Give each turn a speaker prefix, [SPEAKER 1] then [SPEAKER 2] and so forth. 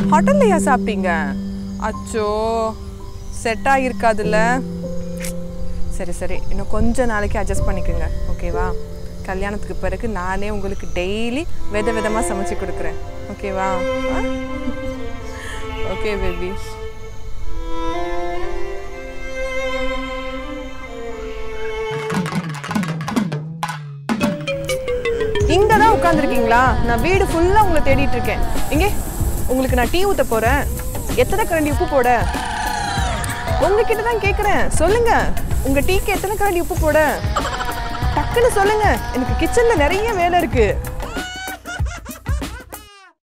[SPEAKER 1] ஹோட்டல்லையா சாப்பிட்டீங்க அச்சோ செட் ஆகிருக்காதுல்ல சரி சரி இன்னும் கொஞ்ச நாளைக்கு அட்ஜஸ்ட் பண்ணிக்கோங்க ஓகேவா கல்யாணத்துக்கு பிறகு நானே உங்களுக்கு டெய்லி வித விதமாக சமைச்சு கொடுக்குறேன் ஓகேவா ஓகே பேபி இங்க தான் உட்காந்துருக்கீங்களா நான் வீடு ஃபுல்லா உங்களை தேடிட்டு இருக்கேன் இங்கே உங்களுக்கு நான் டீ ஊத்த போறேன் எத்தனை கரண்டி உப்பு போட உங்ககிட்ட தான் கேக்குறேன் சொல்லுங்க உங்க டீக்கு எத்தனை கரண்டி உப்பு போட டக்குன்னு சொல்லுங்க எனக்கு கிச்சன்ல நிறைய வேலை இருக்கு